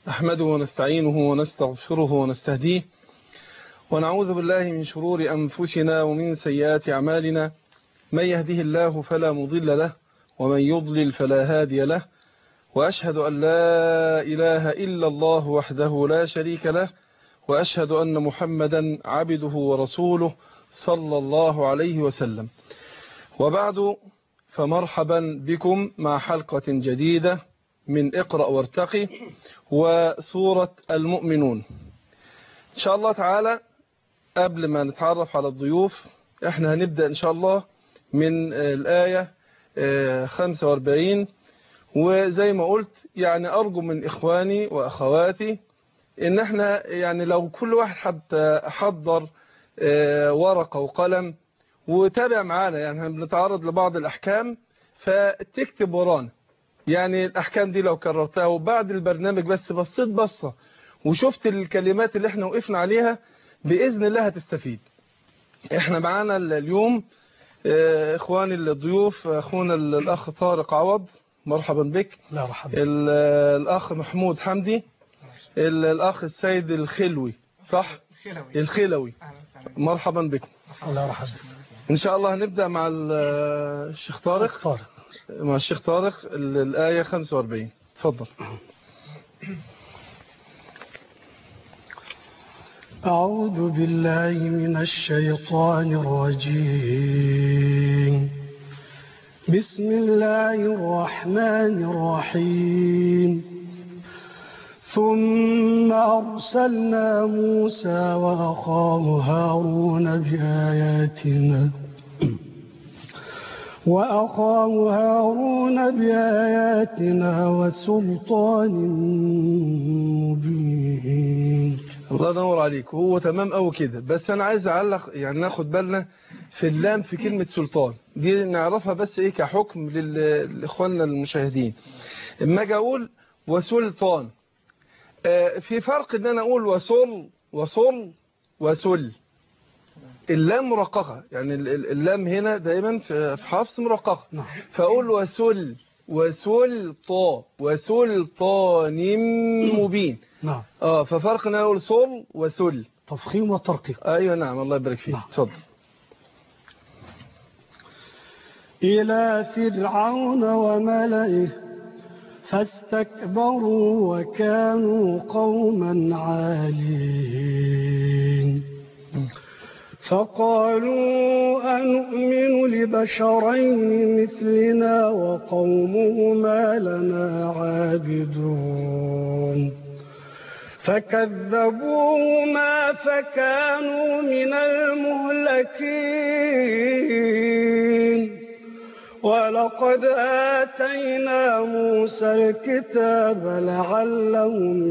نحمده ونستعينه ونستغفره ونستهديه ونعوذ بالله من شرور أنفسنا ومن سيئات أعمالنا من يهده الله فلا مضل له ومن يضلل فلا هادي له وأشهد أن لا إله إلا الله وحده لا شريك له وأشهد أن محمدا عبده ورسوله صلى الله عليه وسلم وبعد فمرحبا بكم مع حلقة جديدة من اقرأ وارتقي وسورة المؤمنون إن شاء الله تعالى قبل ما نتعرف على الضيوف احنا هنبدأ إن شاء الله من الآية 45 وزي ما قلت يعني أرجو من إخواني وأخواتي إن احنا يعني لو كل واحد حتى حضر ورقة وقلم وتابع معانا يعني بنتعرض لبعض الأحكام فتكتب ورانا يعني الأحكام دي لو كررتها وبعد البرنامج بس بصيت بصة وشفت الكلمات اللي احنا وقفنا عليها بإذن الله هتستفيد احنا معانا اليوم اخواني الضيوف اخونا الاخ طارق عوض مرحبا بك لا مرحبا الاخ محمود حمدي الاخ السيد الخلوي صح الخلوي مرحبا بكم لا مرحبا ان شاء الله هنبدا مع الشيخ طارق طارق مع الشيخ طارق الايه 45 اتفضل أعوذ بالله من الشيطان الرجيم بسم الله الرحمن الرحيم ثم أرسلنا موسى وأخاه هارون بآياتنا وأخاه هارون بآياتنا وسلطان مبين الله ينور عليك هو تمام قوي كده بس انا عايز اعلق يعني ناخد بالنا في اللام في كلمة سلطان دي نعرفها بس ايه كحكم لاخواننا المشاهدين اما اجي اقول وسلطان آه في فرق ان انا اقول وصل وصل وسل اللام مرققة يعني اللام هنا دايما في حفص مرققة فاقول وسل وسلطا وسلطان مبين نعم اه ففرق ان انا اقول صل وسل تفخيم وترقيق ايوه نعم الله يبارك فيك اتفضل إلى فرعون وملئه فاستكبروا وكانوا قوما عالين فقالوا أنؤمن لبشرين مثلنا وقومهما لنا عابدون فكذبوهما فكانوا من المهلكين ولقد آتينا موسى الكتاب لعلهم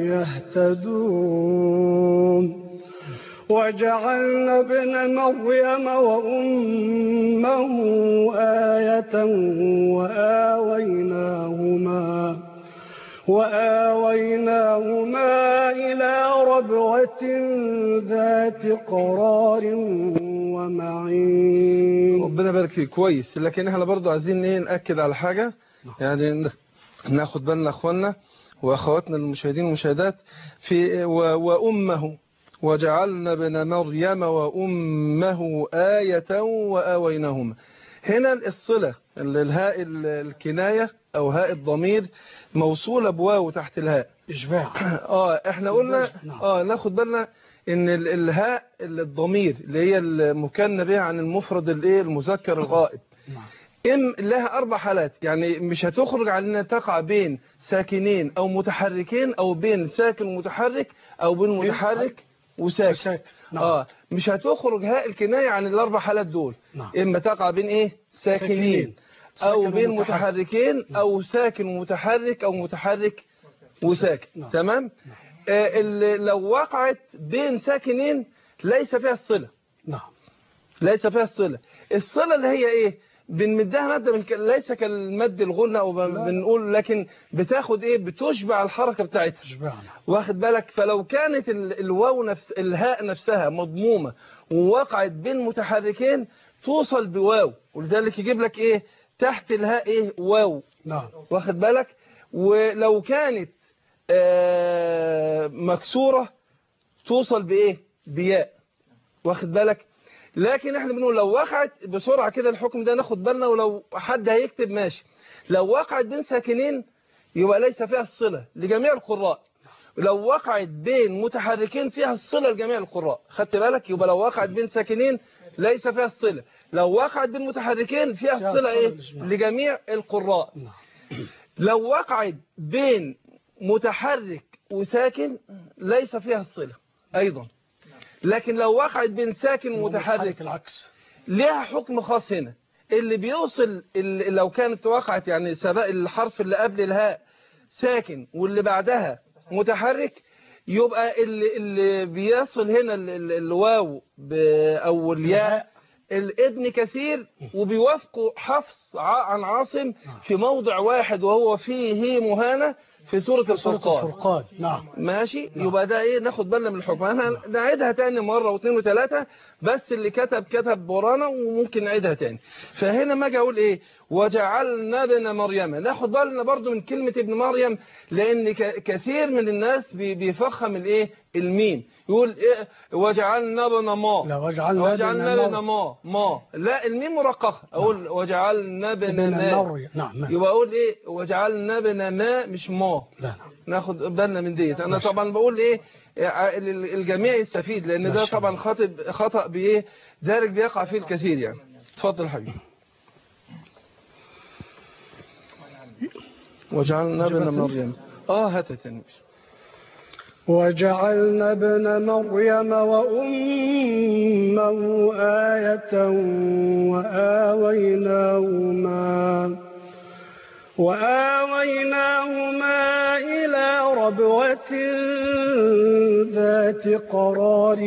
يهتدون وجعلنا ابن مريم وأمه آية وآويناهما وآويناهما إلى ربوة ذات قرار ومعين ربنا يبارك فيك كويس لكن احنا برضو عايزين ايه نأكد على حاجة يعني ناخد بالنا اخواننا واخواتنا المشاهدين والمشاهدات في وأمه وجعلنا ابن مريم وأمه آية وآويناهما هنا الصلة الهاء الكناية أو هاء الضمير موصولة بواو تحت الهاء إشباع آه إحنا قلنا آه ناخد بالنا إن الهاء الضمير اللي هي المكنى بها عن المفرد الايه المذكر الغائب إم لها أربع حالات يعني مش هتخرج عن أنها تقع بين ساكنين أو متحركين أو بين ساكن ومتحرك أو بين متحرك وساكن وساكن. نعم. اه مش هتخرج هاء الكناية عن الاربع حالات دول نعم. اما تقع بين ايه ساكنين ساكن او بين ومتحرك. متحركين او ساكن ومتحرك او متحرك وساكن نعم. تمام آه اللي لو وقعت بين ساكنين ليس فيها الصلة نعم ليس فيها الصلة الصلة اللي هي ايه بنمدها مادة من ك... ليس كالمد الغنى او لا. بنقول لكن بتاخد ايه بتشبع الحركة بتاعتها إشباعنا واخد بالك فلو كانت ال- الواو نفس الهاء نفسها مضمومة ووقعت بين متحركين توصل بواو ولذلك يجيب لك ايه تحت الهاء ايه واو نعم واخد بالك ولو كانت آه، مكسورة توصل بايه بياء واخد بالك لكن احنا بنقول لو وقعت بسرعة كده الحكم ده ناخد بالنا ولو حد هيكتب ماشي لو وقعت بين ساكنين يبقى ليس فيها الصلة لجميع القراء لو وقعت بين متحركين فيها الصلة لجميع القراء خدت بالك يبقى لو وقعت بين ساكنين ليس فيها الصلة لو وقعت بين متحركين فيها فيها الصلة الصلة ايه للجميع. لجميع القراء نعم. لو وقعت بين متحرك وساكن ليس فيها الصلة أيضا لكن لو وقعت بين ساكن ومتحرك العكس ليها حكم خاص هنا اللي بيوصل اللي لو كانت وقعت يعني سبق الحرف اللي قبل الهاء ساكن واللي بعدها متحرك يبقى اللي, اللي بيصل هنا ال- ال- الواو ب- او الياء الابن كثير وبيوافقوا حفص ع- عن عاصم في موضع واحد وهو فيه مهانة في سورة سورة الفرقان الفرقان نعم ماشي يبقى ده ايه ناخد بالنا من الحكم انا نعيدها تاني مرة واثنين وثلاثة بس اللي كتب كتب ورانا وممكن نعيدها تاني فهنا ما اجي اقول ايه وجعلنا ابن مريم ناخد بالنا برضو من كلمة ابن مريم لان ك- كثير من الناس بي- بيفخم الايه الميم يقول إيه وجعلنا ابن ما لا وجعلنا وجعلنا ابن ابن ما ما لا الميم مرققة اقول وجعلنا ابن ابن ما مريم نعم نعم. يبقى اقول ايه وجعلنا ابن ما مش ما لا نعم ناخد بالنا من ديت انا طبعا بقول ايه ع- ال- الجميع يستفيد لان ما ده شاء طبعا الله. خطأ خطأ بايه دارج بيقع فيه الكثير يعني اتفضل يا حبيبي وجعلنا ابن عجبتني. مريم اه هات تاني وجعلنا ابن مريم وأمه آية وآويناهما وآويناهما إلى ربوة ذات قرار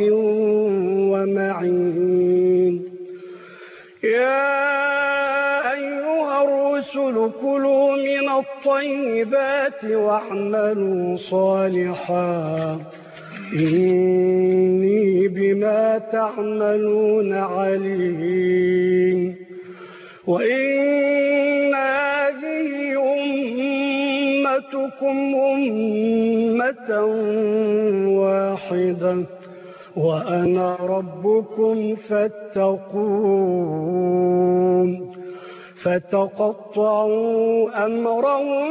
ومعين يا أيها الرسل كلوا من الطيبات واعملوا صالحا إني بما تعملون عليم وإن هذه أمتكم أمة واحدة وأنا ربكم فاتقون فتقطعوا أمرهم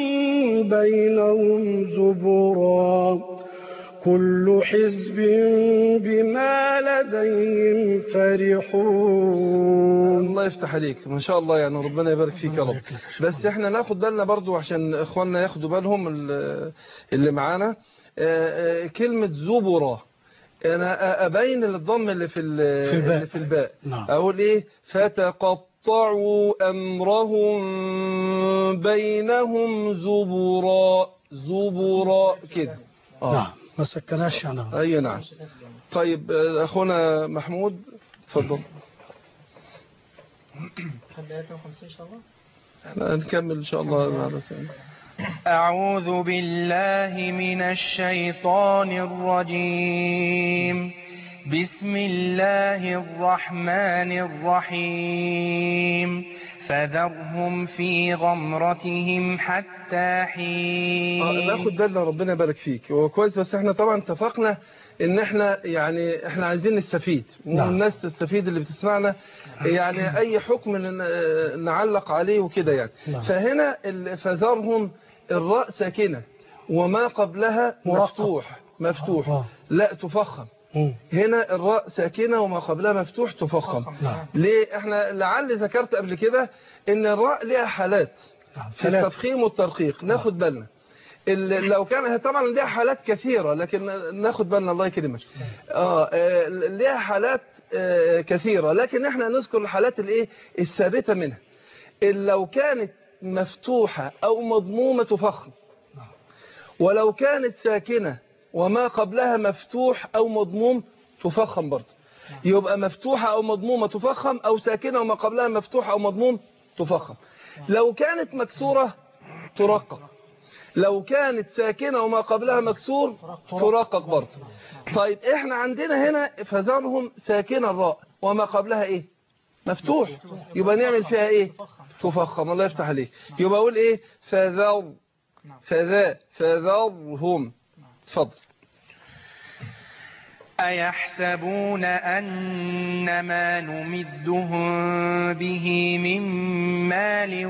بينهم زبرا كل حزب بما لديهم فرحون الله يفتح عليك ما شاء الله يعني ربنا يبارك فيك يا رب بس احنا ناخد بالنا برضو عشان اخواننا ياخدوا بالهم ال- اللي معانا آه، آه، كلمة زبرة انا ابين الضم اللي في ال- في الباء. اللي في الباء نعم. اقول ايه فتقطعوا امرهم بينهم زبرا زبرا كده آه. نعم ما سكناش يعني اي نعم طيب آه، اخونا محمود اتفضل احنا هنكمل ان شاء الله بعد سنة. أعوذ بالله من الشيطان الرجيم بسم الله الرحمن الرحيم فذرهم في غمرتهم حتى آه، حين ناخد بالنا ربنا يبارك فيك هو كويس بس احنا طبعا اتفقنا ان احنا يعني احنا عايزين نستفيد نعم. والناس تستفيد اللي بتسمعنا يعني اي حكم ن- نعلق عليه وكده يعني نعم. فهنا ال- فذرهم الراء ساكنة وما قبلها مرقق. مفتوح مفتوح آه. لا تفخم مم. هنا الراء ساكنة وما قبلها مفتوح تفخم نعم. ليه احنا لعل ذكرت قبل كده ان الراء ليها حالات نعم في ثلاثة التفخيم والترقيق ناخد بالنا ال- لو كان هي طبعا ليها حالات كثيرة لكن ناخد بالنا الله يكرمك اه آه، ليها حالات آه، كثيرة لكن احنا نذكر الحالات الايه الثابتة منها ال- لو كانت مفتوحة او مضمومة تفخم ولو كانت ساكنة وما قبلها مفتوح او مضموم تفخم برضه يبقى مفتوحة او مضمومة تفخم او ساكنة وما قبلها مفتوح او مضموم تفخم لو كانت مكسورة ترقق لو كانت ساكنة وما قبلها مكسور ترقق برضه طيب احنا عندنا هنا فذرهم ساكنة الراء وما قبلها ايه مفتوح يبقى نعمل فيها ايه تفخم الله يفتح عليك يبقى اقول ايه فذر نعم. فذا فذرهم تفضل أيحسبون أن ما نمدهم به من مال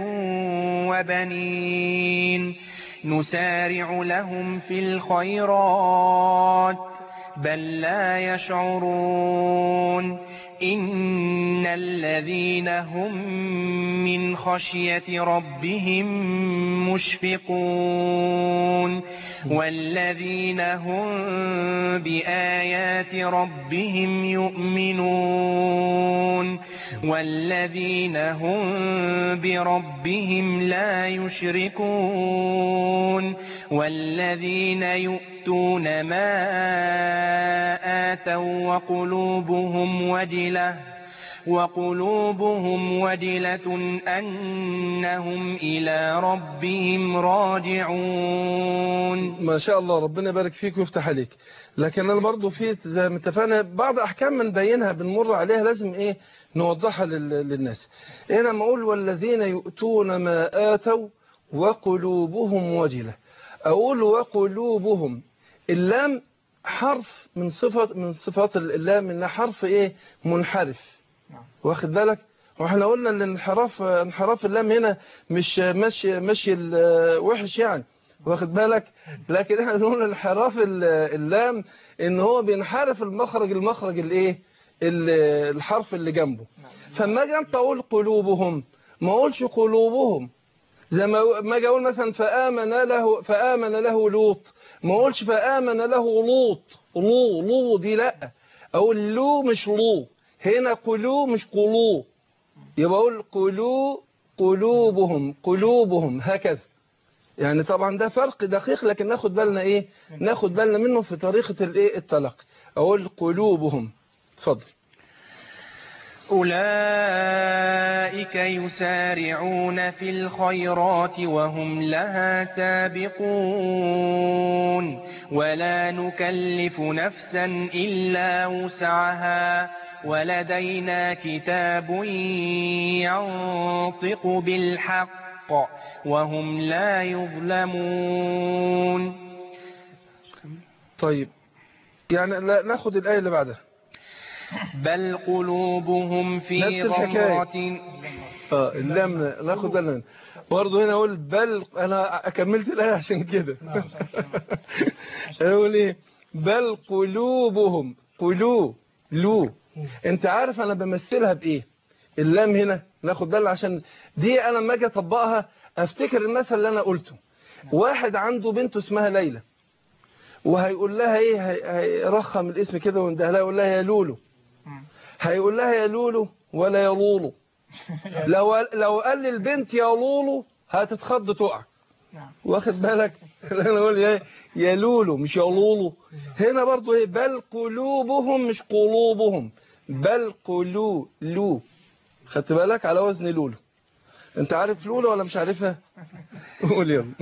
وبنين نسارع لهم في الخيرات بل لا يشعرون إن الذين هم من خشية ربهم مشفقون والذين هم بآيات ربهم يؤمنون والذين هم بربهم لا يشركون والذين يؤتون ما آتوا وقلوبهم وجلة وقلوبهم وجلة أنهم إلى ربهم راجعون ما شاء الله ربنا يبارك فيك ويفتح عليك لكن انا برضو في زي ما اتفقنا بعض احكام بنبينها بنمر عليها لازم ايه نوضحها لل- للناس هنا لما اقول والذين يؤتون ما اتوا وقلوبهم وجله اقول وقلوبهم اللام حرف من صفة من صفات اللام انها حرف ايه منحرف نعم. واخد بالك واحنا قلنا ان انحراف انحراف اللام هنا مش ماشي ماشي ال- وحش يعني واخد بالك لكن احنا بنقول انحراف ال- اللام ان هو بينحرف المخرج المخرج الايه ال- الحرف اللي جنبه فما اجي انت اقول قلوبهم ما اقولش قلوبهم زي ما ما اجي اقول مثلا فامن له فامن له لوط ما اقولش فامن له لوط لو لو دي لا اقول لو مش لو هنا قلو مش قلو يبقى اقول قلو قلوبهم قلوبهم هكذا يعني طبعا ده فرق دقيق لكن ناخد بالنا ايه ناخد بالنا منه في طريقة الايه التلقي اقول قلوبهم اتفضل أولئك يسارعون في الخيرات وهم لها سابقون ولا نكلف نفسا إلا وسعها ولدينا كتاب ينطق بالحق وهم لا يظلمون طيب يعني لا ناخد الآية اللي بعدها بل قلوبهم نفس في الحكاية. غمرة اه اللام ناخد بالنا منها. برضه هنا اقول بل انا كملت الآية عشان كده اقول ايه بل قلوبهم قلوب لو انت عارف انا بمثلها بايه اللام هنا ناخد بالنا عشان دي انا لما اجي اطبقها افتكر المثل اللي انا قلته واحد عنده بنته اسمها ليلى وهيقول لها ايه هي- هيرخم الاسم كده وينده لها يقول لها يا لولو هيقول لها يا لولو ولا يا لولو لو لو قال للبنت يا لولو هتتخض تقع نعم. واخد بالك انا اقول ايه يا لولو مش يا لولو هنا برضو ايه بل قلوبهم مش قلوبهم بل قلو لو خدت بالك على وزن لولو انت عارف لولو ولا مش عارفها قول يلا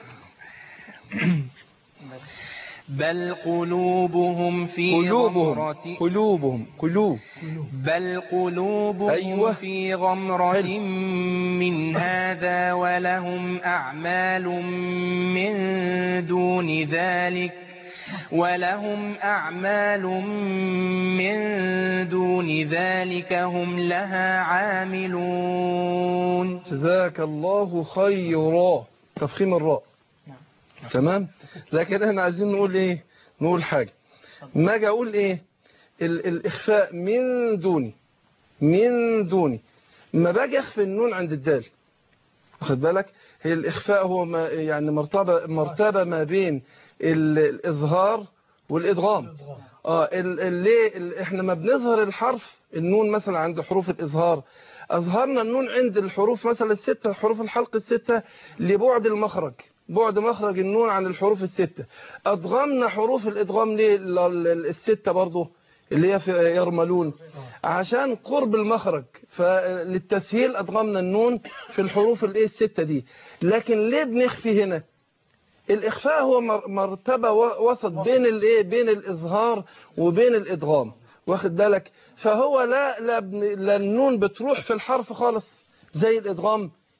بل قلوبهم في قلوبهم غمرة قلوبهم قلوب بل قلوبهم أيوة. في غمرة حلو. من هذا ولهم أعمال من دون ذلك ولهم أعمال من دون ذلك هم لها عاملون جزاك الله خيرا تفخيم الراء تمام لكن احنا عايزين نقول ايه نقول حاجة ما اجي اقول ايه ال الاخفاء من دوني من دوني ما باجي اخفي النون عند الدال واخد بالك هي الاخفاء هو ما يعني مرتبة مرتبة ما بين ال- الاظهار والادغام اه ال- ال- ليه ال- احنا ما بنظهر الحرف النون مثلا عند حروف الاظهار اظهرنا النون عند الحروف مثلا الستة حروف الحلق الستة لبعد المخرج بعد مخرج النون عن الحروف الستة ادغمنا حروف الادغام ليه ال- ال- الستة برضو اللي هي في يرملون عشان قرب المخرج فللتسهيل ادغمنا النون في الحروف الايه الستة دي لكن ليه بنخفي هنا الإخفاء هو مر- مرتبة و- وسط بين الايه بين الإظهار وبين الإدغام واخد بالك فهو لا لا, بن- لا النون بتروح في الحرف خالص زي الإدغام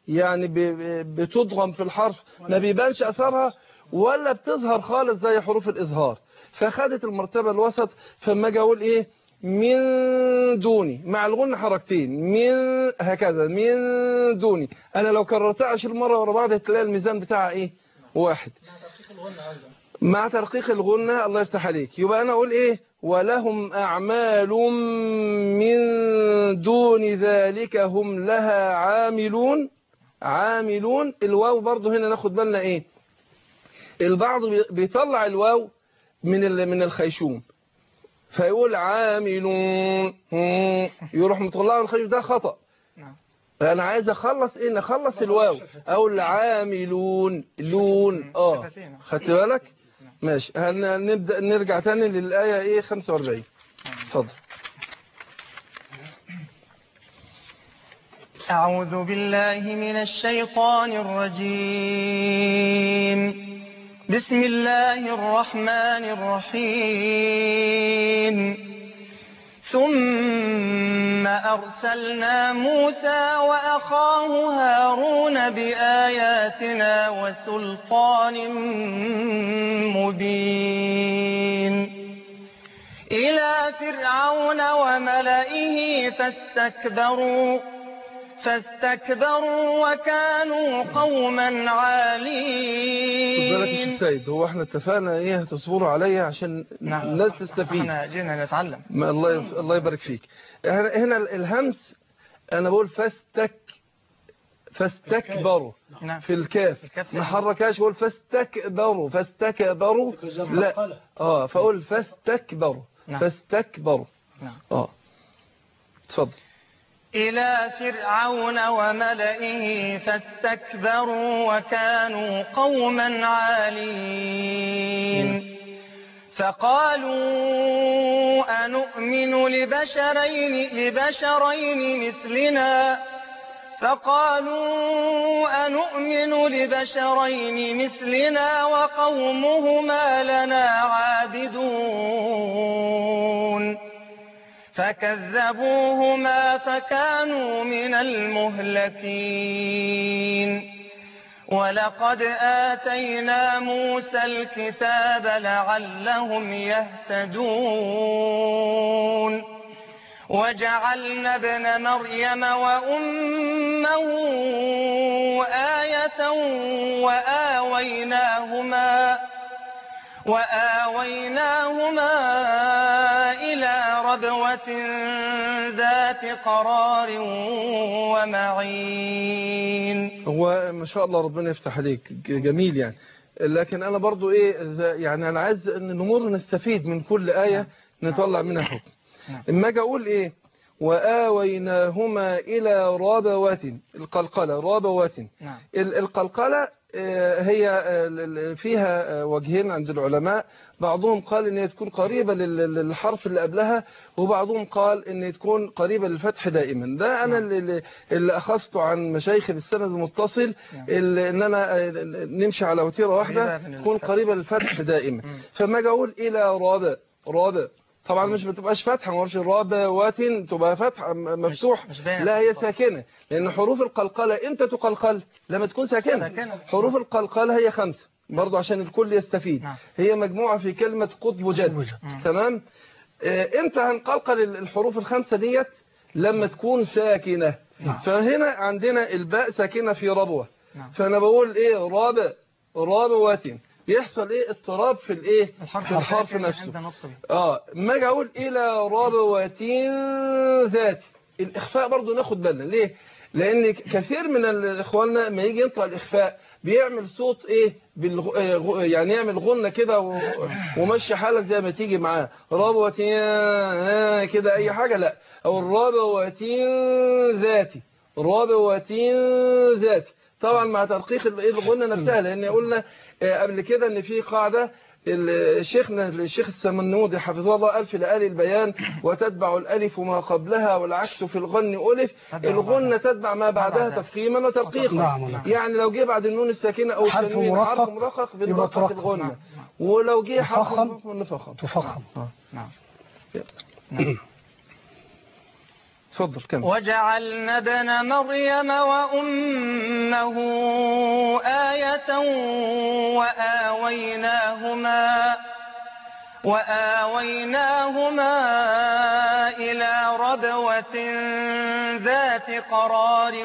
يعني ب- ب- بتضغم في الحرف ما بيبانش اثرها ولا بتظهر خالص زي حروف الاظهار فخدت المرتبه الوسط فما اجي اقول ايه من دوني مع الغن حركتين من هكذا من دوني انا لو كررتها 20 مره ورا بعض هتلاقي الميزان بتاعها ايه واحد مع ترقيق الغنة الله يفتح عليك يبقى أنا أقول إيه ولهم أعمال من دون ذلك هم لها عاملون عاملون الواو برضو هنا ناخد بالنا إيه البعض بي- بيطلع الواو من ال- من الخيشوم فيقول عاملون مم. يروح مطلعه من الخيشوم ده خطأ نعم. انا عايز اخلص ايه نخلص الواو او العاملون لون اه شفتين. خدت بالك ماشي هنبدا نرجع تاني للايه ايه 45 اتفضل أعوذ بالله من الشيطان الرجيم بسم الله الرحمن الرحيم ثم أرسلنا موسى وأخاه هارون بآياتنا وسلطان مبين إلى فرعون وملئه فاستكبروا فاستكبروا وكانوا قوما خد بالك يا عالين شيخ سيد هو احنا اتفقنا ايه هتصبروا عليا عشان الناس تستفيد احنا جينا نتعلم ما الله يف... الله يبارك فيك هنا هنا الهمس انا بقول فاستك فاستكبروا نعم في الكاف الكاف ما حركهاش بقول فاستكبروا فاستكبروا لا اه فاقول فاستكبروا نعم. فاستكبروا نعم اه اتفضل إلى فرعون وملئه فاستكبروا وكانوا قوما عالين فقالوا أنؤمن لبشرين لبشرين مثلنا فقالوا أنؤمن لبشرين مثلنا وقومهما لنا عابدون فكذبوهما فكانوا من المهلكين ولقد آتينا موسى الكتاب لعلهم يهتدون وجعلنا ابن مريم وأمه آية وآويناهما وآويناهما إلى ربوة ذات قرار ومعين هو ما شاء الله ربنا يفتح عليك ج- جميل يعني لكن انا برضو ايه إذا- يعني انا عايز ان نمر نستفيد من كل آية نطلع منها حكم نعم. اما اجي اقول ايه وآويناهما إلى ربوة القلقلة ربوة نعم ال- القلقلة آه، هي آه، ال- ال- فيها آه، وجهين عند العلماء بعضهم قال ان هي تكون قريبة لل- للحرف اللي قبلها وبعضهم قال ان تكون قريبة للفتح دائما ده انا نعم. اللي, اللي اخذته عن مشايخ بالسند المتصل نعم. اللي ان انا آه، نمشي على وتيرة واحدة قريبة من تكون الفتح. قريبة للفتح دائما مم. فما اجي اقول الى رابع رابع طبعا مش بتبقاش فتحة ما هوش رابوات تبقى فتحة م- مفتوح مش باينة لا هي خالص. ساكنة لأن حروف القلقلة إمتى تقلقل لما تكون ساكنة ساكنة. حروف القلقلة هي خمسة برضو عشان الكل يستفيد نعم. هي مجموعة في كلمة قطب جد وجد. مم. تمام آه، إمتى هنقلقل ال- الحروف الخمسة ديت لما تكون ساكنة نعم. فهنا عندنا الباء ساكنة في ربوة نعم. فأنا بقول إيه رابع رابوات يحصل إيه اضطراب في الإيه الحرف في الحرف الساكن نفسه عند نطقه اه ما اجي اقول الى ربوة ذات الاخفاء برضو ناخد بالنا ليه لان كثير من ال- اخواننا ما يجي ينطق الاخفاء بيعمل صوت ايه بالغ... آه، غ- يعني يعمل غنة كده و... ومشي حالة زي ما تيجي معاه ربوة آه، كده اي حاجة لا او الربوة ذاتي ربوة ذاتي طبعا مع تدقيق ال- الغنة نفسها لان قلنا آه، قبل كده ان في قاعدة ال- شيخنا الشيخ السمنودي حفظه الله قال في لآل البيان وتتبع الألف ما قبلها والعكس في الغن ألف تتبع الغنة تتبع ما بعدها بعدها. تفخيما وترقيقا نعم، نعم. يعني لو جه بعد النون الساكنة أو حرف التنوين مرقق حرف مرقق يبقى بنرقق ترقق. الغنة نعم، ولو جه حرف تفخم. نفخم تفخم نعم اتفضل كمل وجعلنا ابن مريم وأمه آية وآويناهما وآويناهما إلى ربوة ذات قرار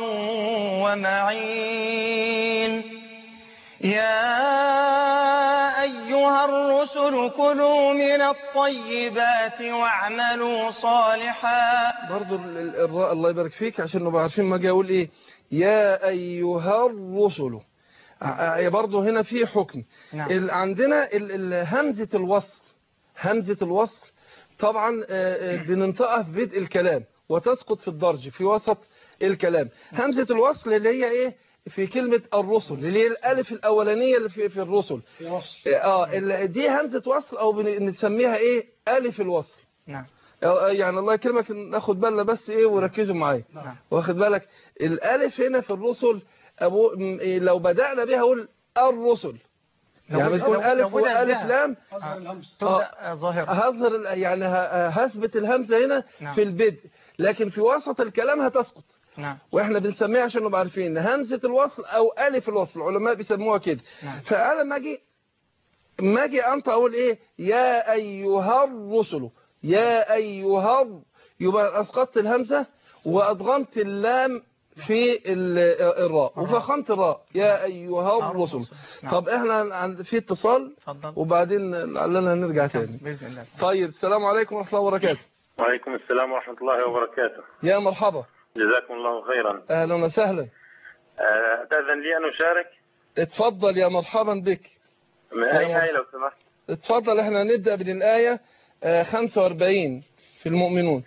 ومعين يا أيها الرسل كلوا من الطيبات واعملوا صالحا برضو ال- ال- الراء الله يبارك فيك عشان نبقى عارفين ما اجي اقول ايه يا ايها الرسل ع- برضو هنا في حكم نعم. ال- عندنا ال- ال- همزة الوصل همزة الوصل طبعا آه، آه، بننطقها في بدء الكلام وتسقط في الدرج في وسط الكلام همزة الوصل اللي هي ايه في كلمة الرسل اللي هي الالف الاولانية اللي في, في الرسل في وصف اه ال- دي همزة وصل او بنسميها ايه الف الوصل نعم يعني الله يكرمك ناخد بالنا بس ايه وركزوا معايا نعم. واخد بالك الالف هنا في الرسل أبو م- إيه لو بدأنا بها اقول الرسل لو- يعني بتكون لو- الف لو بدأت والف بها. لام أظهر الهمزة تبدأ ظاهرة هظهر ال- يعني ه- هثبت الهمزه هنا نعم. في البدء لكن في وسط الكلام هتسقط نعم واحنا بنسميها عشان نبقى عارفين همزه الوصل او الف الوصل العلماء بيسموها كده نعم. فانا لما اجي ما اجي انت اقول ايه يا ايها الرسل يا ايها الر- يبقى اسقطت الهمزه وادغمت اللام في ال- الراء وفخمت الراء يا ايها الرسل نعم. طب احنا عند في اتصال اتفضل وبعدين لعلنا هنرجع تاني بإذن الله طيب السلام عليكم ورحمه الله وبركاته وعليكم السلام ورحمة الله وبركاته يا مرحبا جزاكم الله خيرا اهلا وسهلا آه، تأذن لي أن أشارك اتفضل يا مرحبا بك من أي آية لو سمحت اتفضل احنا نبدأ من الآية آه، 45 في المؤمنون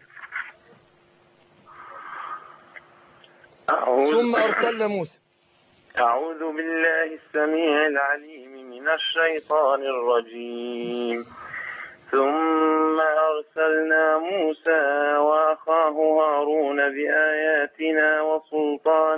أعوذ, ثم أرسلنا موسى أعوذ بالله السميع العليم من الشيطان الرجيم ثم أرسلنا موسى وأخاه هارون بآياتنا وسلطان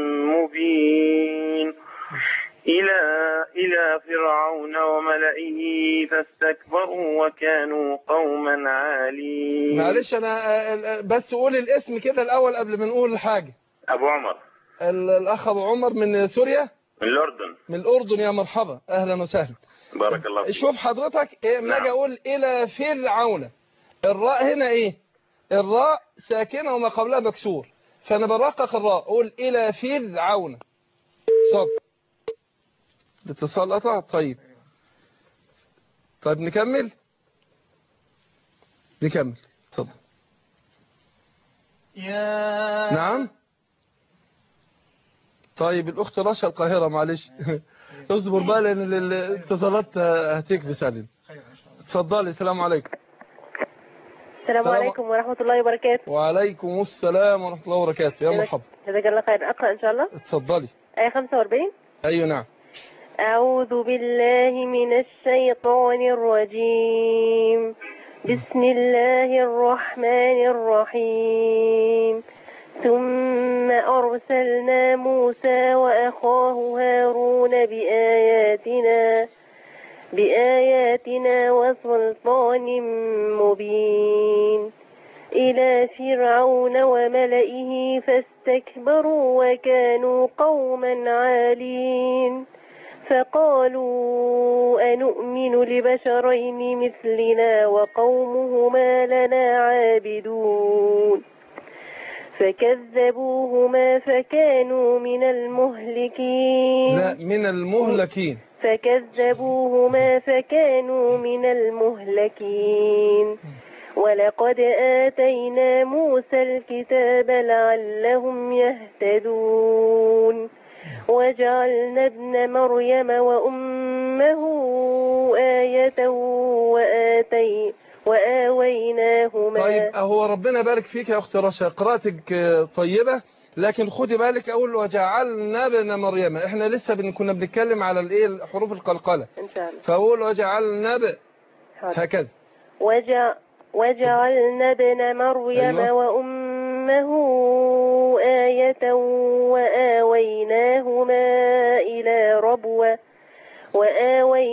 مبين إلى إلى فرعون وملئه فاستكبروا وكانوا قوما عالين معلش أنا آه، آه، بس قول الاسم كده الأول قبل ما نقول حاجة أبو عمر ال- الأخ أبو عمر من سوريا من الأردن من الأردن يا مرحبا أهلا وسهلا بارك الله فيك شوف حضرتك إيه لما أجي نعم. أقول إلى فرعون الراء هنا إيه الراء ساكنة وما قبلها مكسور فأنا برقق الراء أقول إلى فرعون صد الاتصال قطع طيب طيب نكمل نكمل اتفضل يا نعم طيب الأخت رشا القاهرة معلش اصبر بقى لأن ال- ال- الاتصالات هتكبس علينا خير إن شاء الله اتفضلي السلام عليكم السلام السلام- عليكم ورحمة الله وبركاته وعليكم السلام ورحمة الله وبركاته يا مرحبا جزاك الله خير أقرأ إن شاء الله اتفضلي آية 45 أيوة نعم أعوذ بالله من الشيطان الرجيم بسم الله الرحمن الرحيم ثم أرسلنا موسى وأخاه هارون بآياتنا بآياتنا وسلطان مبين إلى فرعون وملئه فاستكبروا وكانوا قوما عالين فقالوا أنؤمن لبشرين مثلنا وقومهما لنا عابدون فكذبوهما فكانوا من المهلكين لا من المهلكين فكذبوهما فكانوا من المهلكين ولقد آتينا موسى الكتاب لعلهم يهتدون وجعلنا ابن مريم وأمه آية وآتي وآويناهما طيب هو ربنا يبارك فيك يا أخت رشا قراءتك آه، طيبة لكن خدي بالك أقول وجعلنا ابن مريم احنا لسه بن كنا بنتكلم على الايه حروف القلقلة إن شاء الله فأقول وجعلنا ب حاضر. هكذا وجع وجعلنا ابن مريم أيوة. وأمه آية وآويناهما إلى ربوة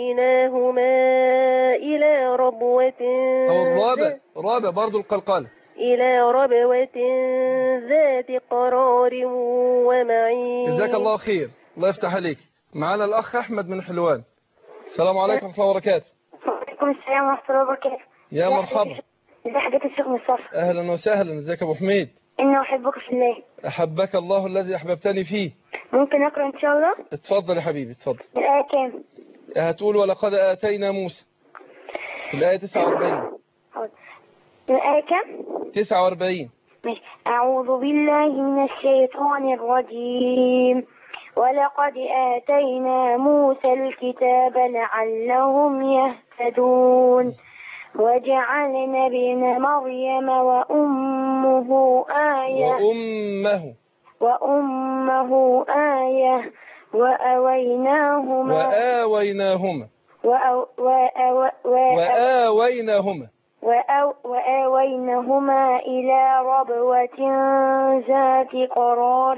وآويناهما إلى ربوة أو الرابع رابع برضو القلقلة إلى ربوة ذات قرار ومعين جزاك الله خير الله يفتح عليك معانا الأخ أحمد من حلوان السلام عليكم ورحمة الله وبركاته وعليكم السلام ورحمة الله وبركاته يا مرحبا ازي حضرتك الشيخ مصطفى أهلا وسهلا ازيك يا أبو حميد إني أحبك في الله أحبك الله الذي أحببتني فيه ممكن أقرأ إن شاء الله اتفضل يا حبيبي اتفضل الآية كام؟ هتقول ولقد آتينا موسى الآية 49 حاضر الآية كام؟ 49 ماشي أعوذ بالله من الشيطان الرجيم ولقد آتينا موسى الكتاب لعلهم يهتدون وجعلنا ابن مريم وأمه آية وأمه وأمه آية وأويناهما وآويناهما وأو وأو وأو وآويناهما وأو وآوينهما إلى ربوة ذات قرار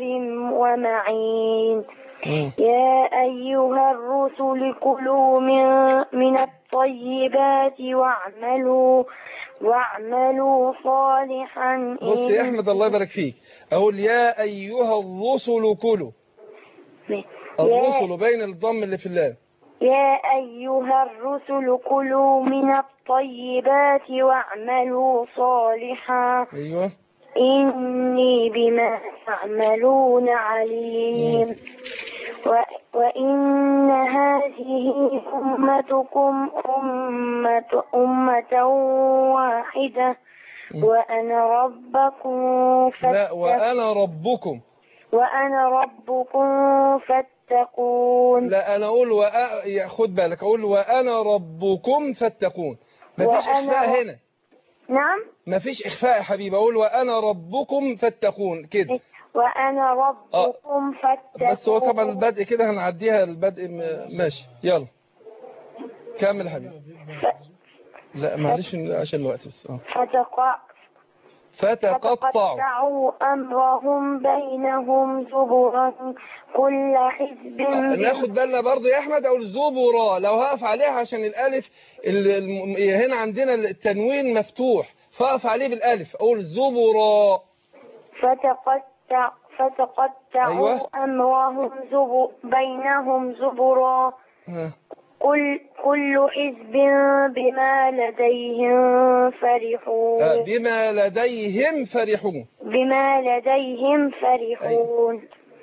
ومعين مم. يا أيها الرسل كلوا من من الطيبات واعملوا واعملوا صالحا بص يا أحمد الله يبارك فيك أقول يا أيها الرسل كلوا يا, الرسل بين الضم اللي في اللام يا أيها الرسل كلوا من الطيبات واعملوا صالحا أيوه إني بما تعملون عليم و وإن هذه أمتكم أمة, أمة واحدة وأنا ربكم لا فاتقون وأنا ربكم وأنا ربكم فاتقون لا أنا أقول وأ... يا خد بالك أقول وأنا ربكم فاتقون مفيش وأنا إخفاء رب- هنا نعم مفيش إخفاء يا حبيبي أقول وأنا ربكم فاتقون كده وأنا ربكم فاتقون بس هو طبعا البدء كده هنعديها البدء م... ماشي يلا كمل يا حبيبي لا معلش عشان الوقت بس اه فتقع فتقطعوا فتقطعوا أمرهم بينهم زبرا كل حزب ناخد بالنا برضه يا احمد او الزبراء لو هقف عليها عشان الالف ال- الم- هنا عندنا التنوين مفتوح فاقف عليه بالالف اقول زبراء فتقطع فتقطعوا أيوة. أمرهم زبر بينهم زبرا ها. كل كل حزب بما لديهم آه، فرحون بما لديهم فرحون بما لديهم فرحون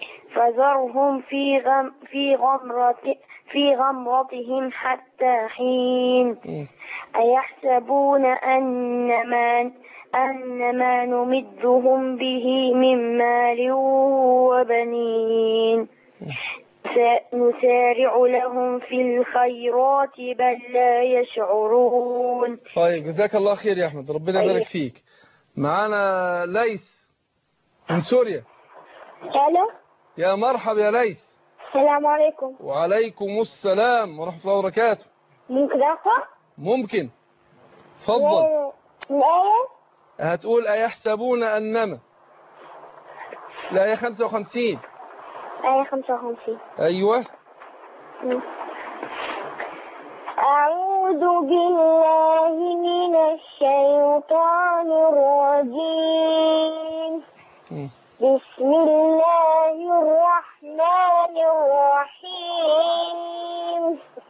فذرهم في غم في غمرة في غمرتهم حتى حين مم. أيحسبون أن ما أن ما نمدهم به من مال وبنين س- نسارع لهم في الخيرات بل لا يشعرون طيب جزاك الله خير يا احمد ربنا طيب. يبارك فيك معانا ليس من سوريا الو يا مرحبا يا ليس السلام عليكم وعليكم السلام ورحمة الله وبركاته ممكن أقرأ؟ ممكن اتفضل الآية هتقول أيحسبون أنما لا يا 55 آية 55 أيوة أعوذ بالله من الشيطان الرجيم مم. بسم الله الرحمن الرحيم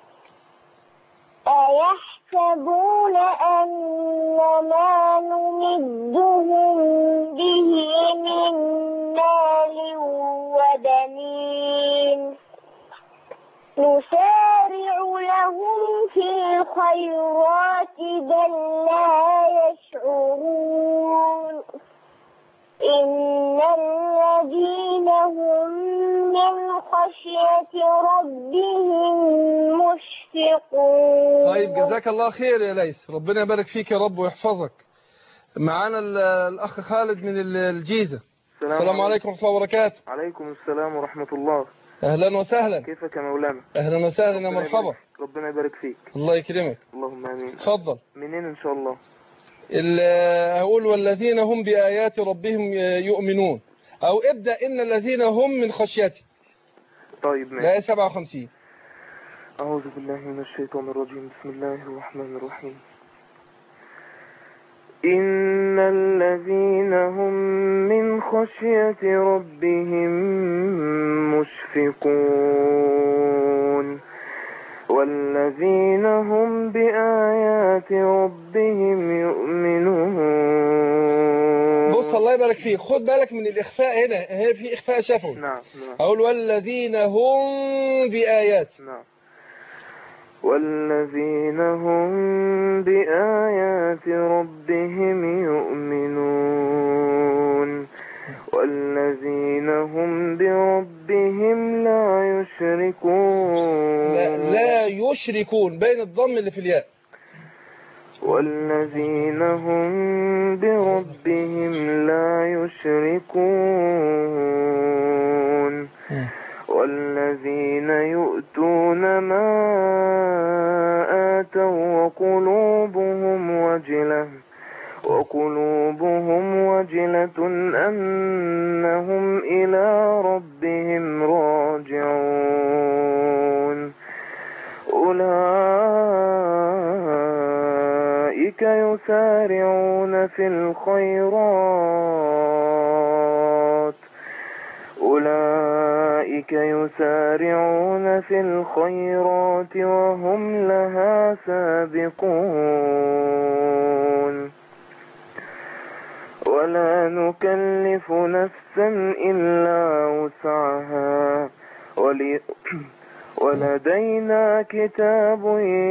أيحسبون أن ما نمدهم به من مال وبنين نسارع لهم في الخيرات بل لا يشعرون إن الذين هم من خشية ربهم مشفقون طيب جزاك الله خير يا ليس ربنا يبارك فيك يا رب ويحفظك معانا ال- الأخ خالد من ال- الجيزة السلام عليكم ورحمة الله وبركاته عليكم السلام ورحمة الله أهلا وسهلا كيفك يا مولانا أهلا وسهلا يا ربنا مرحبا يبارك- ربنا يبارك فيك الله يكرمك اللهم آمين اتفضل منين إن شاء الله ال- هقول والذين هم بآيات ربهم يؤمنون أو ابدأ إن الذين هم من خشيته طيب ماشي لا 57 أعوذ بالله من الشيطان الرجيم بسم الله الرحمن الرحيم إن إن الذين هم من خشية ربهم مشفقون والذين هم بآيات ربهم يؤمنون بص الله يبارك فيك خد بالك من الإخفاء هنا هي في إخفاء شفوي نعم نعم أقول والذين هم بآيات نعم والذين هم بآيات ربهم يؤمنون والذين هم بربهم لا يشركون لا, لا يشركون بين الضم اللي في الياء والذين هم بربهم لا يشركون والذين يؤتون ما آتوا وقلوبهم وجلة وقلوبهم وجلة أنهم إلى ربهم راجعون أولئك يسارعون في الخيرات أولئك يسارعون في الخيرات وهم لها سابقون ولا نكلف نفسا إلا وسعها ولي ولدينا كتاب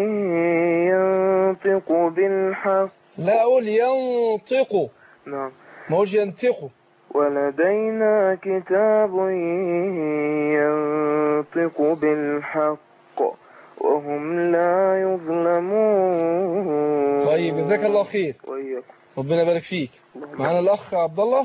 ينطق بالحق لا أقول ينطقوا نعم ما هوش ينطقوا ولدينا كتاب ينطق بالحق وهم لا يظلمون طيب جزاك الله خير وإياكم ربنا يبارك فيك معانا الأخ عبد الله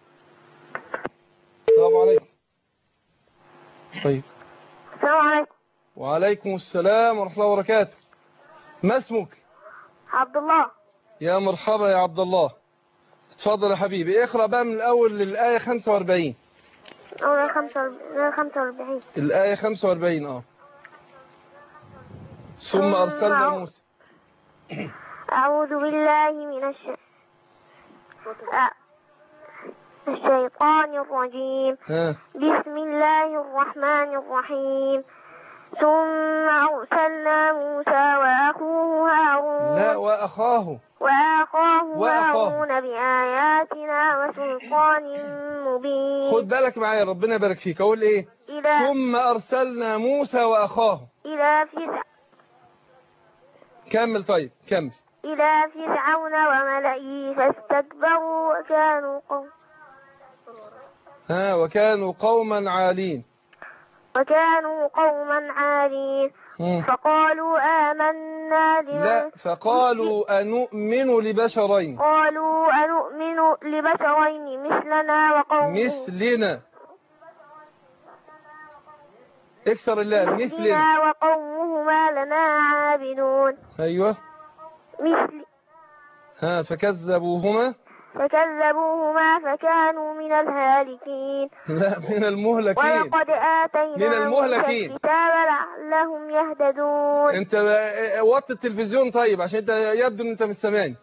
السلام عليكم طيب السلام عليكم وعليكم السلام ورحمة الله وبركاته ما اسمك عبد الله يا مرحبا يا عبد الله اتفضل يا حبيبي اقرأ بقى من الأول للآية 45 أول خمسة خمسة وأربعين الآية 45 اه ثم أرسلنا موسى أعوذ بالله من الش... أ- الشيطان الرجيم ها بسم الله الرحمن الرحيم ثم أرسلنا موسى وأخوه هارون لا وأخاه وأخاه وأخاه. هارون بآياتنا وسلطان مبين خد بالك معايا ربنا يبارك فيك أقول إيه إلى ثم أرسلنا موسى وأخاه إلى فرع كمل طيب كمل إلى فرعون وملئه فاستكبروا وكانوا قوم ها وكانوا قوما عالين وكانوا قوما عالين مم. فقالوا آمنا لا لمن فقالوا أنؤمن لبشرين قالوا أنؤمن لبشرين مثلنا وقوم مثلنا اكسر الله مثلنا مثلنا وقومهما لنا عابدون أيوة مثل ها فكذبوهما فكذبوهما فكانوا من الهالكين لا من المهلكين ولقد آتينا من المهلكين. موسى الكتاب لعلهم يهتدون انت وطي التلفزيون طيب عشان انت يبدو ان انت مش سامعني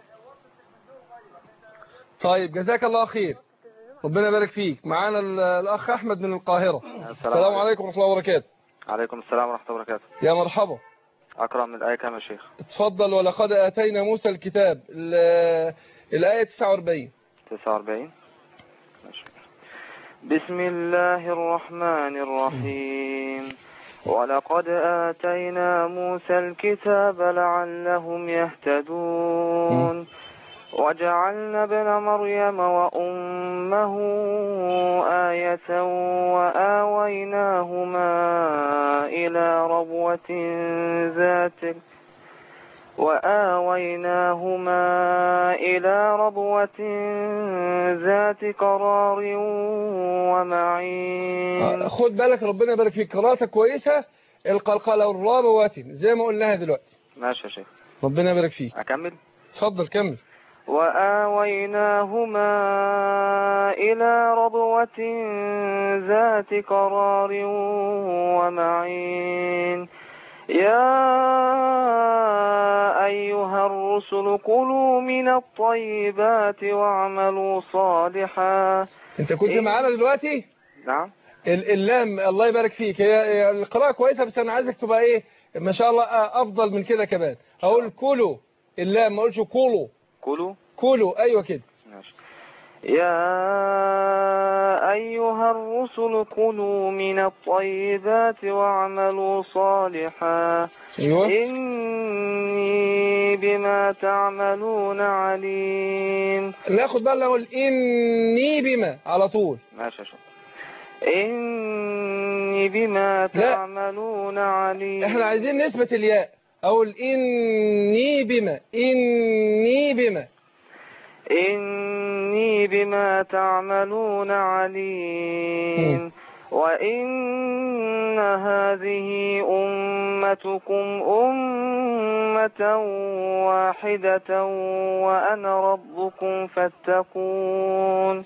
طيب جزاك الله خير ربنا يبارك فيك معانا ال- الاخ احمد من القاهره السلام عليكم ورحمه الله وبركاته عليكم السلام ورحمة الله وبركاته يا مرحبا أقرأ من الآية كام يا شيخ اتفضل ولقد اتينا موسى الكتاب ال- الايه 49 49 ماشي. بسم الله الرحمن الرحيم ولقد آتينا موسى الكتاب لعلهم يهتدون وجعلنا ابن مريم وأمه آية وآويناهما إلى ربوة ذات وآويناهما إلى ربوة ذات قرار ومعين خد بالك ربنا يبارك فيك قراءتك كويسه القلقله والرابوات زي ما قلناها دلوقتي ماشي يا شيخ ربنا يبارك فيك أكمل اتفضل كمل وآويناهما إلى ربوة ذات قرار ومعين يا أيها الرسل الرسل كلوا من الطيبات واعملوا صالحا انت كنت إيه. معانا دلوقتي نعم ال- اللام الله يبارك فيك هي هي القراءة كويسة بس انا عايزك تبقى ايه ما شاء الله آه، افضل من كده كمان اقول كلوا اللام ما اقولش كلوا كلوا كلوا ايوه كده ماشي. يا أيها الرسل كلوا من الطيبات واعملوا صالحا ايوه إني بما تعملون عليم ناخد بالنا نقول اني بما على طول ماشي يا شيخ. إني بما لا. تعملون عليم احنا عايزين نثبت الياء اقول اني بما اني بما إني بما تعملون عليم وإن هذه أمتكم أمة واحدة وأنا ربكم فاتقون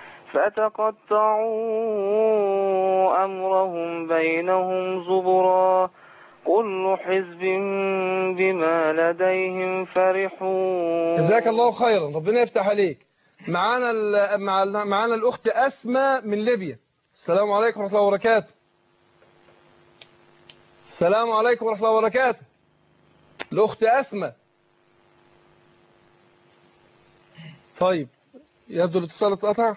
فتقطعوا أمرهم بينهم زبرا كل حزب بما لديهم فرحون جزاك الله خيرا ربنا يفتح عليك معانا ال- مع ال- معانا الاخت اسماء من ليبيا السلام عليكم ورحمه الله وبركاته السلام عليكم ورحمه الله وبركاته الاخت اسماء طيب يبدو الاتصال اتقطع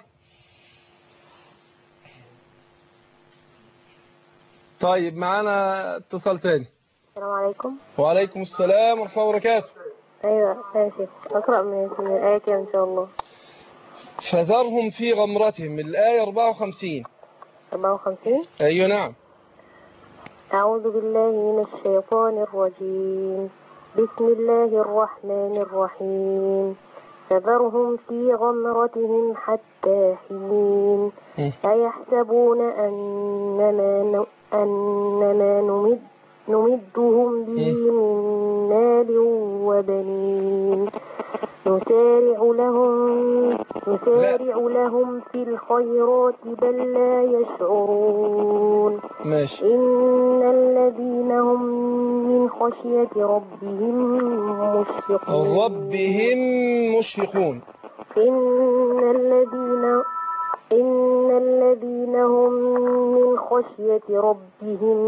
طيب معانا اتصال تاني السلام عليكم وعليكم السلام ورحمه الله وبركاته أيوة يا شيخ أقرأ من من الآية كده إن شاء الله فذرهم في غمرتهم الآية 54 54 أيوة نعم أعوذ بالله من الشيطان الرجيم بسم الله الرحمن الرحيم فذرهم في غمرتهم حتى حين مم. أيحسبون أنما ن... أنما نمد نمدهم به من مال وبنين نسارع لهم نسارع لهم في الخيرات بل لا يشعرون ماشي إن الذين هم من خشية ربهم مشفقون ربهم مشفقون إن الذين إن الذين هم من خشية ربهم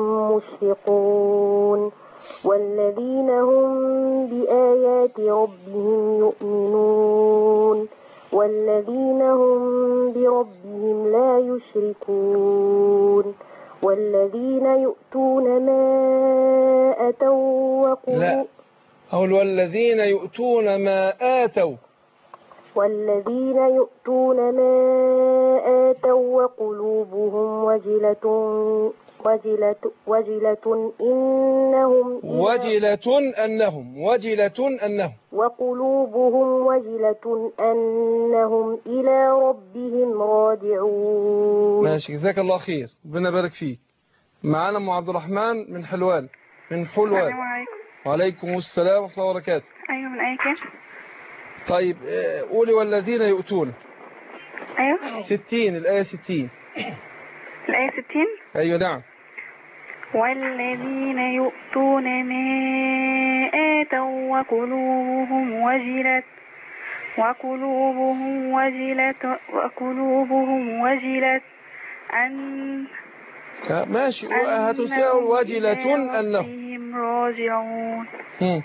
مشفقون والذين هم بآيات ربهم يؤمنون والذين هم بربهم لا يشركون والذين يؤتون ما أتوا وقلوا لا. أقول والذين يؤتون ما آتوا والذين يؤتون ما آتوا وقلوبهم وجلة وجلة وجلة إنهم إلى وجلة أنهم وجلة أنهم وقلوبهم وجلة أنهم إلى ربهم راجعون ماشي جزاك الله خير ربنا يبارك فيك معانا أم عبد الرحمن من حلوان من حلوان السلام عليكم وعليكم السلام ورحمة الله وبركاته أيوة من أي كام طيب آه، قولي والذين يؤتون أيوة 60 الآية 60 الآية 60 أيوة نعم والذين يؤتون ما آتوا وقلوبهم وجلة وقلوبهم وجلة وقلوبهم وجلة أن آه، ماشي أنهم هتساوي إلى وجلة أنهم ربهم راجعون هم.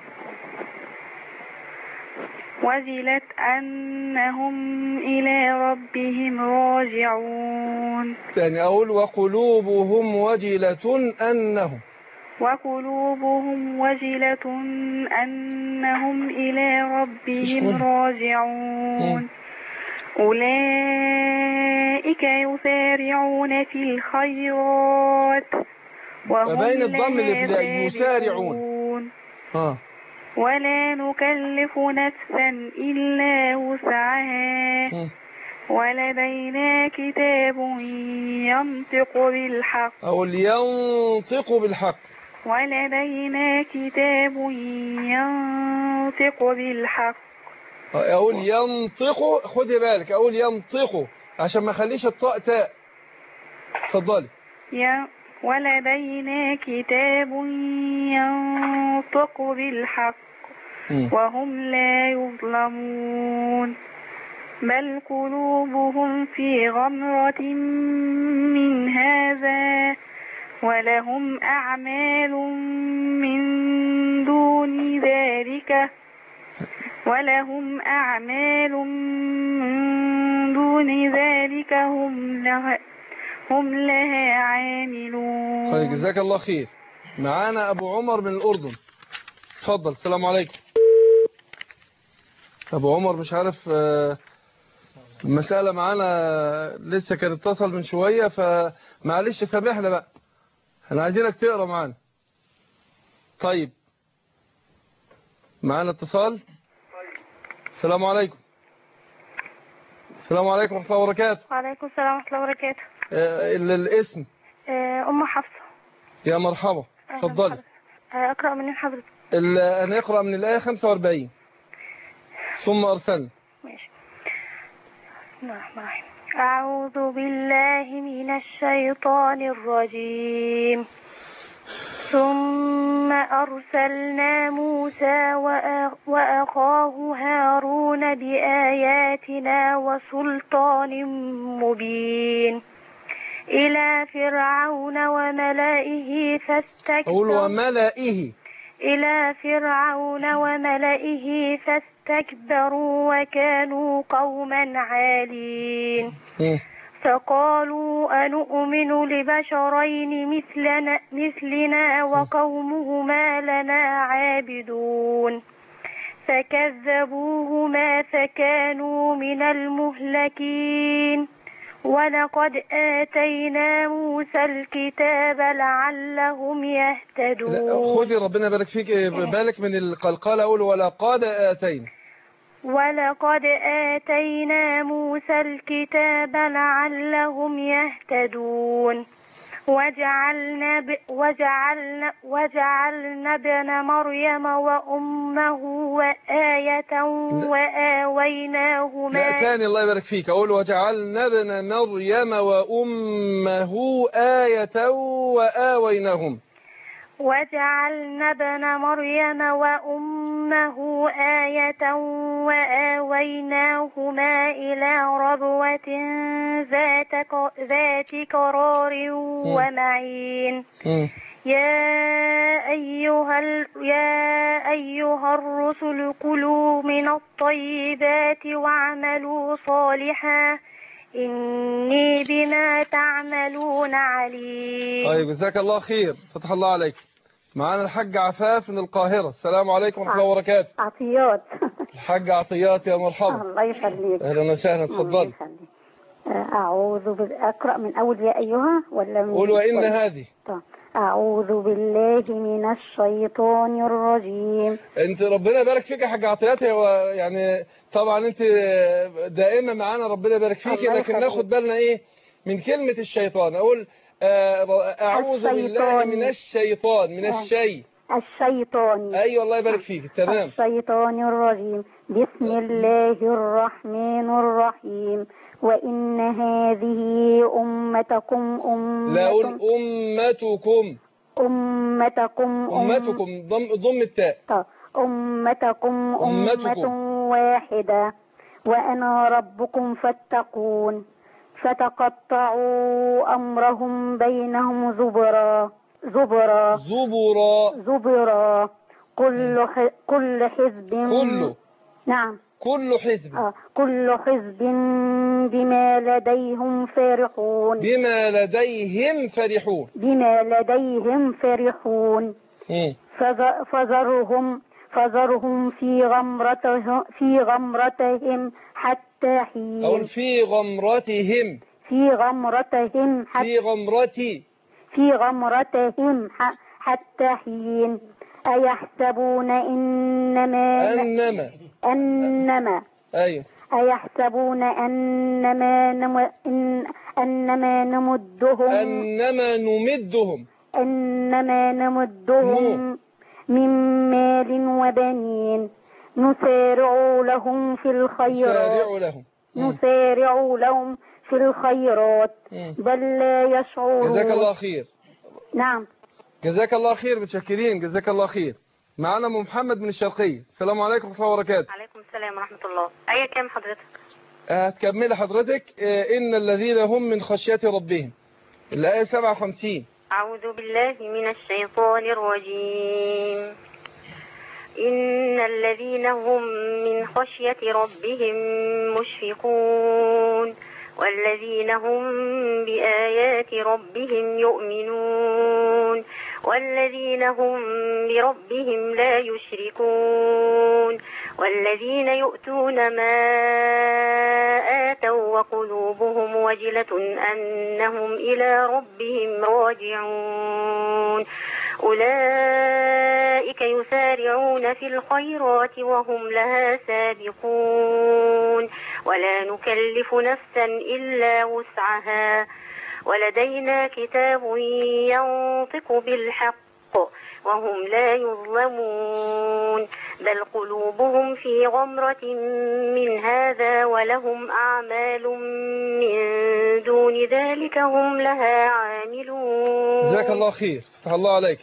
وجلت أنهم إلى ربهم راجعون تاني أقول وقلوبهم وجلة أنهم وقلوبهم وجلة أنهم إلى ربهم راجعون أولئك يسارعون في الخيرات وهم فبين الضم اللي في لها الياء يسارعون. سابقون. ها ولا نكلف نفسا إلا وسعها هم. ولدينا كتاب ينطق بالحق أقول ينطق بالحق ولدينا كتاب ينطق بالحق أقول ينطق خدي بالك أقول ينطق عشان ما اخليش الطاء تاء اتفضلي ي- ولدينا كتاب ينطق بالحق مم. وهم لا يظلمون بل قلوبهم في غمرة من هذا ولهم أعمال من دون ذلك ولهم أعمال من دون ذلك هم لها هم لها عاملون طيب جزاك الله خير معانا ابو عمر من الاردن اتفضل السلام عليكم ابو عمر مش عارف آه، المسألة معانا لسه كان اتصل من شوية فمعلش سامحنا بقى احنا عايزينك تقرا معانا طيب معانا اتصال السلام عليكم السلام عليكم ورحمة الله وبركاته وعليكم السلام ورحمة الله وبركاته آه، ال- الاسم آه، أم حفصة يا مرحبا أهلا اتفضلي بحضرتك. آه، أقرأ منين حضرتك ال- هنقرأ من الآية 45 ثم أرسلنا ماشي بسم الله الرحمن الرحيم أعوذ بالله من الشيطان الرجيم ثم أرسلنا موسى وأ- وأخاه هارون بآياتنا وسلطان مبين إلى فرعون وملئه أقول فاستكبروا وملئه إلى فرعون وملئه فاستكبروا وكانوا قوما عالين مم. فقالوا أنؤمن لبشرين مثلنا, مثلنا وقومهما لنا عابدون فكذبوهما فكانوا من المهلكين ولقد آتينا موسى الكتاب لعلهم لا، يهتدون خدي ربنا يبارك فيك إيه، بالك من القلقالة أقول ولقد آتينا ولقد آتينا موسى الكتاب لعلهم يهتدون وجعلنا ب... وجعلنا وجعلنا ابن مريم وأمه وآية وآويناهما لا تاني الله يبارك فيك أقول وجعلنا ابن مريم وأمه آية وآويناهم وجعلنا ابن مريم وأمه آية وآويناهما إلى ربوة ذات ق- ذات قرار ومعين مم. يا أيها ال... يا أيها الرسل كلوا من الطيبات واعملوا صالحا إني بما تعملون عليم طيب جزاك الله خير فتح الله عليك معانا الحاج عفاف من القاهرة السلام عليكم ورحمة الله وبركاته عطيات الحاج عطيات يا مرحبا الله يخليك أهلا وسهلا الله اتفضل يخليك. آه، أعوذ بال... أقرأ من أول يا أيها ولا من قول وإن طيب. هذه طيب. أعوذ بالله من الشيطان الرجيم انت ربنا يبارك فيك يا حاج عطيات هو يعني طبعا انت دائما معانا ربنا يبارك فيك الله لكن يخليك. ناخد بالنا ايه من كلمة الشيطان اقول آه، اعوذ بالله الشيطان. من الشيطان من آه. الشيء الشيطان ايوه الله يبارك فيك تمام الشيطان الرجيم بسم الله الرحمن الرحيم وإن هذه أمتكم أمة لا اقول امتكم أمتكم أم- امتكم ضم ضم التاء أمتكم أمتكم. أمة واحدة وأنا ربكم فاتقون فتقطعوا أمرهم بينهم زبرا زبرا زبرا زبرا كل ح... كل حزب كل نعم كل حزب آه. كل حزب بما لديهم فرحون بما لديهم فرحون بما لديهم فرحون مم. فذ- فذرهم فذرهم في غمرتهم في غمرتهم حتى أقول حين في غمرتهم في غمرتهم في حتى غمرتي في غمرتهم ح- حتى حين أيحسبون إنما أنما أنما أيوه أيحسبون أنما نم... إن... أنما نمدهم أنما نمدهم أنما نمدهم من مال وبنين نسارع لهم في الخيرات سارعوا لهم مم. نسارع لهم في الخيرات مم. بل لا يشعرون جزاك الله خير نعم جزاك الله خير متشكرين جزاك الله خير معانا ام محمد من الشرقيه السلام عليكم ورحمه الله وبركاته عليكم السلام ورحمة الله آية كام حضرتك هتكملي حضرتك آه، ان الذين هم من خشيه ربهم الايه 57 أعوذ بالله من الشيطان الرجيم إن الذين هم من خشية ربهم مشفقون والذين هم بآيات ربهم يؤمنون والذين هم بربهم لا يشركون والذين يؤتون ما آتوا وقلوبهم وجلة أنهم إلى ربهم راجعون أولئك يسارعون في الخيرات وهم لها سابقون ولا نكلف نفسا إلا وسعها ولدينا كتاب ينطق بالحق وهم لا يظلمون بل قلوبهم في غمرة من هذا ولهم أعمال من دون ذلك هم لها عاملون جزاك الله خير فتح الله عليك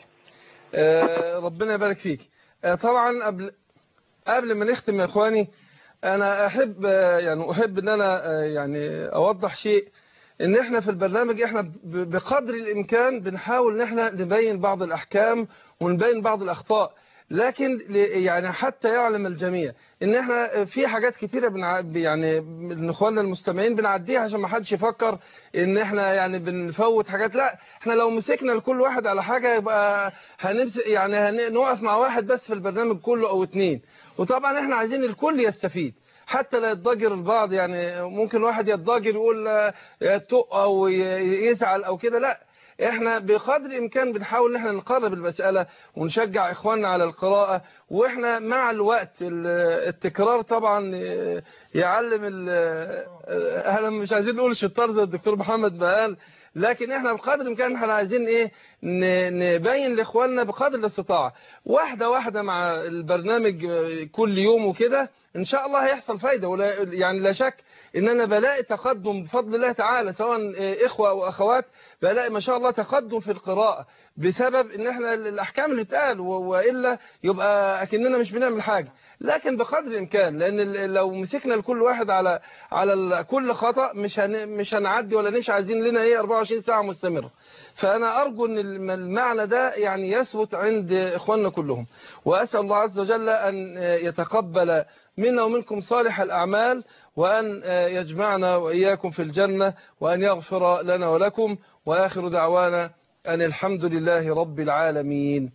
آه، ربنا يبارك فيك آه، طبعا قبل قبل ما نختم يا اخواني انا احب آه، يعني احب ان انا آه، يعني اوضح شيء ان احنا في البرنامج احنا ب- بقدر الامكان بنحاول ان احنا نبين بعض الاحكام ونبين بعض الاخطاء لكن ل- يعني حتى يعلم الجميع ان احنا في حاجات كتيره بنع... يعني من اخواننا المستمعين بنعديها عشان ما حدش يفكر ان احنا يعني بنفوت حاجات لا احنا لو مسكنا لكل واحد على حاجه يبقى هنمسك يعني هنقف مع واحد بس في البرنامج كله او اتنين وطبعا احنا عايزين الكل يستفيد حتى لا يتضجر البعض يعني ممكن واحد يتضجر يقول آه، يتق او ي- يزعل او كده لا احنا بقدر الامكان بنحاول ان احنا نقرب المسألة ونشجع اخواننا على القراءة واحنا مع الوقت ال- التكرار طبعا آه، يعلم ال- آه، احنا مش عايزين نقول شطار زي الدكتور محمد ما قال لكن احنا بقدر الامكان احنا عايزين ايه ن- نبين لاخواننا بقدر الاستطاعه واحده واحده مع البرنامج آه، كل يوم وكده ان شاء الله هيحصل فايده ولا يعني لا شك ان انا بلاقي تقدم بفضل الله تعالى سواء آه، اخوه او اخوات بلاقي ما شاء الله تقدم في القراءه بسبب ان احنا الاحكام اللي بتقال و- والا يبقى اكننا مش بنعمل حاجه لكن بقدر الامكان لان ال- لو مسكنا لكل واحد على على ال- كل خطا مش هن مش هنعدي ولا مش عايزين لنا ايه 24 ساعه مستمره فانا ارجو ان الم- المعنى ده يعني يثبت عند اخواننا كلهم واسال الله عز وجل ان يتقبل منا ومنكم صالح الاعمال وان يجمعنا واياكم في الجنه وان يغفر لنا ولكم واخر دعوانا ان الحمد لله رب العالمين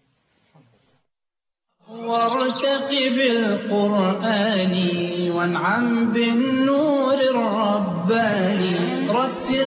وارتقب القرآن وانعم بالنور الرباني رتل